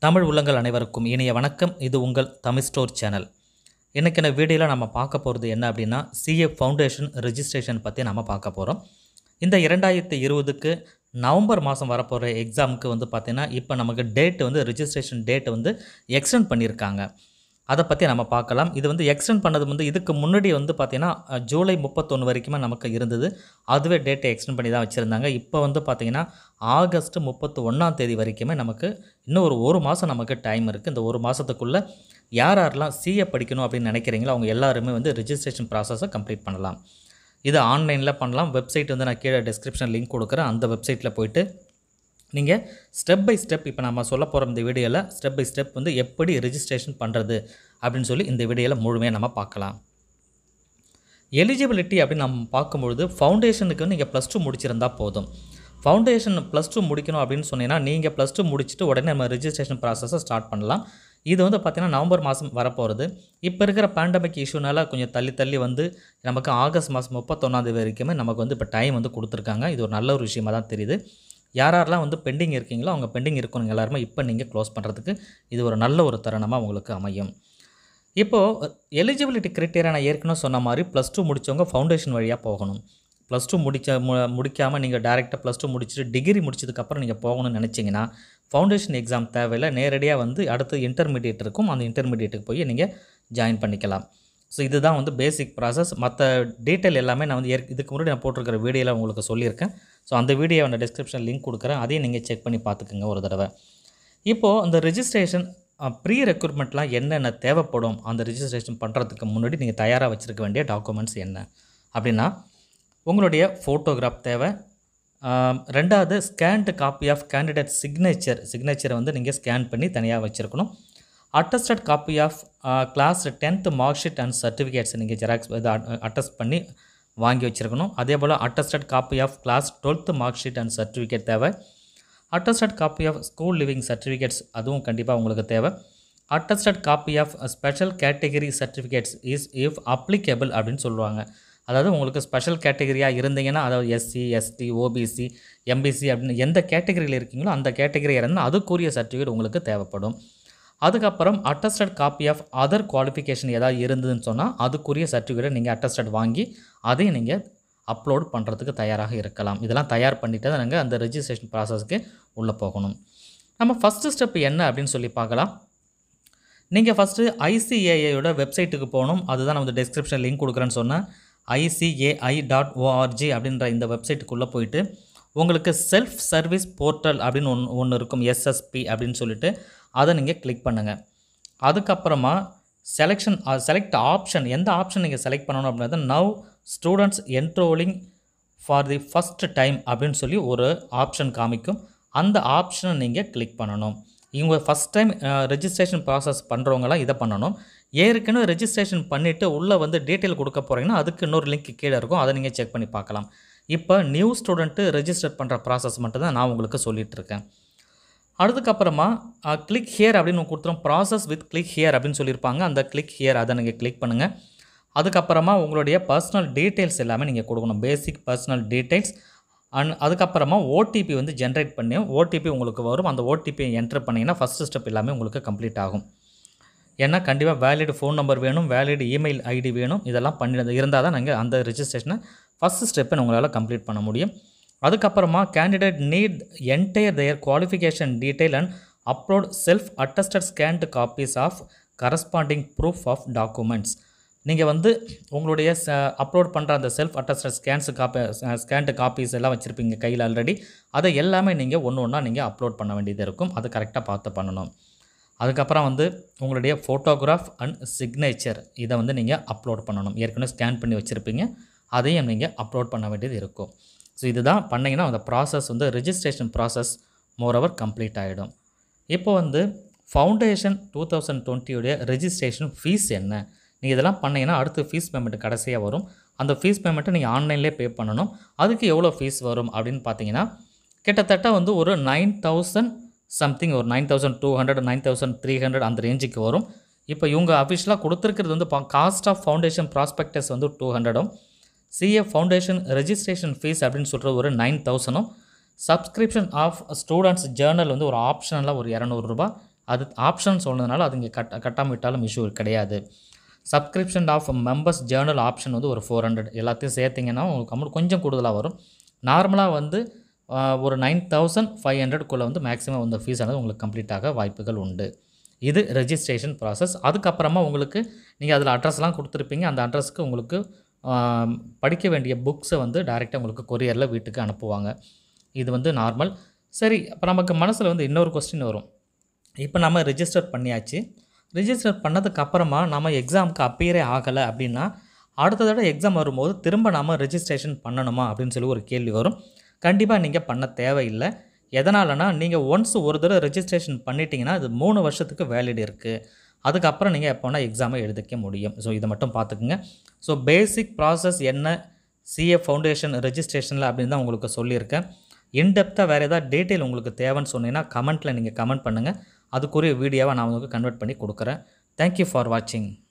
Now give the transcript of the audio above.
தமிழ் உள்ளங்கள் அனைவருக்கும் இனிய வணக்கம் இது உங்கள் தமிழ் ஸ்டோர் சேனல் இன்றைக்கான வீடியோவில் நம்ம பார்க்க போகிறது என்ன அப்படின்னா சிஏ ஃபவுண்டேஷன் ரெஜிஸ்ட்ரேஷன் பற்றி நம்ம பார்க்க போகிறோம் இந்த இரண்டாயிரத்தி இருபதுக்கு நவம்பர் மாதம் வரப்போகிற எக்ஸாமுக்கு வந்து பார்த்திங்கன்னா இப்போ நமக்கு டேட் வந்து ரெஜிஸ்ட்ரேஷன் டேட் வந்து எக்ஸ்டெண்ட் பண்ணியிருக்காங்க அதை பற்றி நம்ம பார்க்கலாம் இது வந்து எக்ஸ்டெண்ட் பண்ணது வந்து இதுக்கு முன்னாடி வந்து பார்த்திங்கன்னா அஹ், ஜூலை முப்பத்தொன்று வரைக்குமே நமக்கு இருந்தது அதுவே டேட்டை எக்ஸ்டெண்ட் பண்ணி தான் வச்சுருந்தாங்க இப்போ வந்து பார்த்திங்கன்னா ஆகஸ்ட் முப்பத்து ஒன்றாம் தேதி வரைக்குமே நமக்கு இன்னும் ஒரு ஒரு மாதம் நமக்கு டைம் இருக்குது இந்த ஒரு மாதத்துக்குள்ளே யார் யாரெல்லாம் சிஏ படிக்கணும் அப்படின்னு நினைக்கிறீங்களோ அவங்க எல்லாருமே வந்து ரெஜிஸ்ட்ரேஷன் ப்ராசஸை கம்ப்ளீட் பண்ணலாம் இது ஆன்லைனில் பண்ணலாம் வெப்சைட் வந்து நான் கீழே டிஸ்கிரிப்ஷன் லிங்க் கொடுக்குறேன் அந்த வெப்சைட்டில் போயிட்டு நீங்கள் ஸ்டெப் பை ஸ்டெப் இப்போ நம்ம சொல்ல போகிற இந்த வீடியோவில் ஸ்டெப் பை ஸ்டெப் வந்து எப்படி ரெஜிஸ்ட்ரேஷன் பண்ணுறது அப்படின்னு சொல்லி இந்த வீடியோவில் முழுமையாக நம்ம பார்க்கலாம் எலிஜிபிலிட்டி அப்படின்னு நம்ம பார்க்கும்பொழுது ஃபவுண்டேஷனுக்கு நீங்கள் ப்ளஸ் டூ முடிச்சிருந்தா போதும் ஃபவுண்டேஷன் ப்ளஸ் டூ முடிக்கணும் அப்படின்னு சொன்னீங்கன்னா நீங்கள் ப்ளஸ் டூ முடிச்சுட்டு உடனே நம்ம ரெஜிஸ்ட்ரேஷன் ப்ராசஸை ஸ்டார்ட் பண்ணலாம் இது வந்து பார்த்திங்கன்னா நவம்பர் மாதம் வரப்போகிறது இப்போ இருக்கிற பேண்டமிக் இஷ்யூனால கொஞ்சம் தள்ளி தள்ளி வந்து நமக்கு ஆகஸ்ட் மாதம் முப்பத்தொன்னாந்தேதி வரைக்குமே நமக்கு வந்து இப்போ டைம் வந்து கொடுத்துருக்காங்க இது ஒரு நல்ல ஒரு விஷயமா தான் தெரியுது யார் யாரெல்லாம் வந்து பெண்டிங் இருக்கீங்களோ அவங்க பெண்டிங் இருக்கவங்க எல்லாருமே இப்போ நீங்கள் க்ளோஸ் பண்ணுறதுக்கு இது ஒரு நல்ல ஒரு தருணமாக உங்களுக்கு அமையும் இப்போது எலிஜிபிலிட்டி கிரைட்டீரியா நான் ஏற்கனவே சொன்ன மாதிரி ப்ளஸ் டூ முடித்தவங்க ஃபவுண்டேஷன் வழியாக போகணும் ப்ளஸ் டூ முடிச்ச மு முடிக்காமல் நீங்கள் டேரெக்டாக ப்ளஸ் டூ முடிச்சுட்டு டிகிரி முடிச்சதுக்கப்புறம் நீங்கள் போகணும்னு நினச்சிங்கன்னா ஃபவுண்டேஷன் எக்ஸாம் தேவையில்லை நேரடியாக வந்து அடுத்து இன்டர்மீடியேட் இருக்கும் அந்த இன்டர்மீடியேட்டுக்கு போய் நீங்கள் ஜாயின் பண்ணிக்கலாம் ஸோ இதுதான் வந்து பேசிக் ப்ராசஸ் மற்ற டீட்டெயில் எல்லாமே நான் வந்து ஏற் இதுக்கு முன்னாடி நான் போட்டிருக்கிற வீடியோவில் உங்களுக்கு சொல்லியிருக்கேன் ஸோ அந்த வீடியோ நான் டிஸ்கிரிப்ஷன் லிங்க் கொடுக்குறேன் அதையும் நீங்கள் செக் பண்ணி பார்த்துக்குங்க ஒரு தடவை இப்போது அந்த ரெஜிஸ்ட்ரேஷன் ப்ரீ ரெக்ரூட்மெண்ட்லாம் என்னென்ன தேவைப்படும் அந்த ரெஜிஸ்ட்ரேஷன் பண்ணுறதுக்கு முன்னாடி நீங்கள் தயாராக வச்சுருக்க வேண்டிய டாக்குமெண்ட்ஸ் என்ன அப்படின்னா உங்களுடைய ஃபோட்டோகிராஃப் தேவை ஆம், ரெண்டாவது scanned copy of candidate signature சிக்னேச்சரை வந்து நீங்கள் ஸ்கேன் பண்ணி தனியாக வச்சுருக்கணும் attested copy of class tenth mark sheet and certificates நீங்கள் ஜெராக்ஸ் இது அட்டஸ்ட் பண்ணி வாங்கி வச்சுருக்கணும் அதே போல் attested copy of class twelfth mark sheet and certificate தேவை attested copy of school leaving certificates அதுவும் கண்டிப்பாக உங்களுக்கு தேவை attested copy of special category certificates is if applicable அப்படின்னு சொல்லுவாங்க அதாவது உங்களுக்கு ஸ்பெஷல் கேட்டகரியாக இருந்தீங்கன்னா அதாவது எஸ்சி எஸ்டி ஓபிசி எம்பிசி அப்படின்னு எந்த கேட்டகரியில் இருக்கீங்களோ அந்த கேட்டகரியாக இருந்தால் அதுக்குரிய சர்டிஃபிகேட் உங்களுக்கு தேவைப்படும் அதுக்கப்புறம் attested copy of other qualification ஏதாவது இருந்ததுன்னு சொன்னால் அதுக்குரிய சர்டிஃபிகேட்டை நீங்கள் அட்டஸ்டட் வாங்கி அதையும் நீங்கள் அப்லோட் பண்ணுறதுக்கு தயாராக இருக்கலாம் இதெல்லாம் தயார் பண்ணிட்டு தான் நாங்கள் அந்த ரெஜிஸ்ட்ரேஷன் ப்ராசஸ்க்கு உள்ளே போகணும் நம்ம ஃபஸ்ட்டு ஸ்டெப் என்ன அப்படின்னு சொல்லி பார்க்கலாம் நீங்கள் ஃபஸ்ட்டு ஐசிஏஐயோட வெப்சைட்டுக்கு போகணும் அதுதான் நான் வந்து டிஸ்கிரிப்ஷன் லிங்க் கொடுக்குறேன்னு சொன்னேன் ஐசிஏஐ டாட் ஓஆர்ஜி அப்படின்ற இந்த வெப்சைட்டுக்குள்ளே போயிட்டு உங்களுக்கு செல்ஃப் சர்வீஸ் போர்ட்டல் அப்படின்னு ஒன்று ஒன்று இருக்கும் எஸ்எஸ்பி அப்படின்னு சொல்லிட்டு அதை நீங்கள் கிளிக் பண்ணுங்கள் அதுக்கப்புறமா செலெக்ஷன் செலக்ட் ஆப்ஷன் எந்த ஆப்ஷன் நீங்கள் செலக்ட் பண்ணணும் அப்படின்னா now students enrolling for the first time அப்படின்னு சொல்லி ஒரு ஆப்ஷன் காமிக்கும் அந்த ஆப்ஷனை நீங்கள் கிளிக் பண்ணணும் இவங்க ஃபஸ்ட் டைம் ரெஜிஸ்ட்ரேஷன் ப்ராசஸ் பண்ணுறவங்களாம் இதை பண்ணணும் ஏற்கனவே ரெஜிஸ்ட்ரேஷன் பண்ணிவிட்டு உள்ளே வந்து டீட்டெயில் கொடுக்க போகிறீங்கன்னா அதுக்கு இன்னொரு லிங்க் கீழே இருக்கும் அதை நீங்கள் செக் பண்ணி பார்க்கலாம் இப்போ நியூ ஸ்டூடெண்ட்டு ரெஜிஸ்டர் பண்ணுற ப்ராசஸ் மட்டும் தான் நான் உங்களுக்கு சொல்லிட்டு இருக்கேன் அதுக்கப்புறமா கிளிக் ஹியர் அப்படின்னு கொடுத்துரும் ப்ராசஸ் வித் கிளிக் ஹியர் அப்படின்னு சொல்லியிருப்பாங்க அந்த கிளிக் ஹியர் அதை நீங்கள் கிளிக் பண்ணுங்கள் அதுக்கப்புறமா உங்களுடைய பர்சனல் டீட்டெயில்ஸ் எல்லாமே நீங்கள் கொடுக்கணும் பேசிக் பர்சனல் டீட்டெயில்ஸ் அண்ட் அதுக்கப்புறமா ஓடிபி வந்து ஜென்ரேட் பண்ணி ஓடிபி உங்களுக்கு வரும் அந்த ஓடிபியை என்டர் பண்ணிங்கன்னா ஃபஸ்ட்டு ஸ்டெப் எல்லாமே உங்களுக்கு கம்ப்ளீட் ஆகும் ஏன்னா கண்டிப்பாக வேலிட் ஃபோன் நம்பர் வேணும் வேலிட் இமெயில் ஐடி வேணும் இதெல்லாம் பண்ணி இருந்தால் தான் நாங்கள் அந்த ரெஜிஸ்ட்ரேஷனை ஃபஸ்ட்டு ஸ்டெப்பை உங்களால் கம்ப்ளீட் பண்ண முடியும் அதுக்கப்புறமா candidate need entire their qualification detail and upload self attested scanned copies of corresponding proof of documents நீங்கள் வந்து உங்களுடைய அப்லோட் பண்ணுற அந்த self attested scans copy scanned copies எல்லாம் வச்சுருப்பீங்க கையில் ஆல்ரெடி அதை எல்லாமே நீங்கள் ஒன்று ஒன்றா நீங்கள் அப்லோட் பண்ண வேண்டியது இருக்கும் அது கரெக்டாக பார்த்து பண்ணணும் அதுக்கப்புறம் வந்து உங்களுடைய ஃபோட்டோகிராஃப் அண்ட் சிக்னேச்சர் இதை வந்து நீங்கள் அப்லோட் பண்ணணும் ஏற்கனவே ஸ்கேன் பண்ணி வச்சுருப்பீங்க அதையும் நீங்கள் அப்லோட் பண்ண வேண்டியது இருக்கும் ஸோ இதுதான் பண்ணிங்கன்னா அந்த ப்ராசஸ் வந்து ரெஜிஸ்ட்ரேஷன் ப்ராசஸ் மோரோவர் கம்ப்ளீட் ஆகிடும் இப்போ வந்து ஃபவுண்டேஷன் டூ தௌசண்ட் டுவெண்ட்டியோடைய ரெஜிஸ்ட்ரேஷன் ஃபீஸ் என்ன நீங்கள் இதெல்லாம் பண்ணீங்கன்னா அடுத்து ஃபீஸ் பேமெண்ட் கடைசியாக வரும் அந்த ஃபீஸ் பேமெண்ட்டை நீங்கள் ஆன்லைன்லேயே பே பண்ணணும் அதுக்கு எவ்வளோ ஃபீஸ் வரும் அப்படின்னு பார்த்தீங்கன்னா கிட்டத்தட்ட வந்து ஒரு நைன் தௌசண்ட் சம்திங் ஒரு nine thousand two hundred nine thousand three hundred அந்த ரேஞ்சுக்கு வரும் இப்போ இவங்க அஃபிஷியலாக கொடுத்துருக்கிறது வந்து காஸ்ட் ஆஃப் ஃபவுண்டேஷன் ப்ராஸ்பெக்டஸ் வந்து டூ ஹண்ட்ரடும் சிஏ ஃபவுண்டேஷன் ரெஜிஸ்ட்ரேஷன் ஃபீஸ் அப்படின்னு சொல்கிற ஒரு நைன் தௌசண்டும் சப்ஸ்கிரிப்ஷன் ஆஃப் ஸ்டூடெண்ட்ஸ் ஜேர்னல் வந்து ஒரு ஆப்ஷனலாக ஒரு இரநூறுபா அது ஆப்ஷன் சொன்னதுனால அது இங்கே கட் கட்டாமல் விட்டாலும் இஷ்யூ கிடையாது subscription of members journal option வந்து ஒரு ஃபோர் ஹண்ட்ரட் எல்லாத்தையும் சேர்த்திங்கன்னா உங்களுக்கு அமௌண்ட் கொஞ்சம் கூடுதலாக வரும் நார்மலாக வந்து ஆஹ், ஒரு நைன் தௌசண்ட் ஃபைவ் ஹண்ட்ரட்குள்ளே வந்து மேக்ஸிமம் இந்த ஃபீஸ் ஆனது உங்களுக்கு கம்ப்ளீட் ஆக வாய்ப்புகள் உண்டு இது ரெஜிஸ்ட்ரேஷன் ப்ராசஸ் அதுக்கப்புறமா உங்களுக்கு நீங்கள் அதில் அட்ரஸ்லாம் கொடுத்துருப்பீங்க அந்த அட்ரஸ்க்கு உங்களுக்கு ஆம், படிக்க வேண்டிய புக்ஸை வந்து டைரெக்டாக உங்களுக்கு கொரியரில் வீட்டுக்கு அனுப்புவாங்க இது வந்து நார்மல் சரி அப்போ நமக்கு மனசில் வந்து இன்னொரு கொஸ்டின் வரும் இப்போ நம்ம ரெஜிஸ்டர் பண்ணியாச்சு ரெஜிஸ்டர் பண்ணதுக்கு அப்புறமா நம்ம எக்ஸாமுக்கு அப்பியரே ஆகலை அப்படின்னா அடுத்த தடவை எக்ஸாம் வரும்போது திரும்ப நாம ரெஜிஸ்ட்ரேஷன் பண்ணணுமா அப்படின்னு சொல்லி ஒரு கேள்வி வரும் கண்டிப்பாக நீங்கள் பண்ண தேவையில்லை எதனாலனா நீங்கள் ஒன்ஸ் ஒரு தடவை ரெஜிஸ்ட்ரேஷன் பண்ணிட்டீங்கன்னா அது மூணு வருஷத்துக்கு வேலிட் இருக்குது அதுக்கப்புறம் நீங்கள் எப்போ வேணால் எக்ஸாமை எழுதிக்க முடியும் ஸோ இதை மட்டும் பார்த்துக்குங்க ஸோ பேசிக் ப்ராசஸ் என்ன சிஏ ஃபவுண்டேஷன் ரெஜிஸ்ட்ரேஷனில் அப்படின்னு தான் உங்களுக்கு சொல்லியிருக்கேன் இன்டெப்த்தாக வேறு ஏதாவது டீட்டெயில் உங்களுக்கு தேவைன்னு சொன்னீங்கன்னா கமெண்ட்டில் நீங்கள் கமெண்ட் பண்ணுங்கள் அதுக்குரிய வீடியோவை நான் உங்களுக்கு கன்வெர்ட் பண்ணி கொடுக்குறேன் தேங்க்யூ ஃபார் வாட்சிங்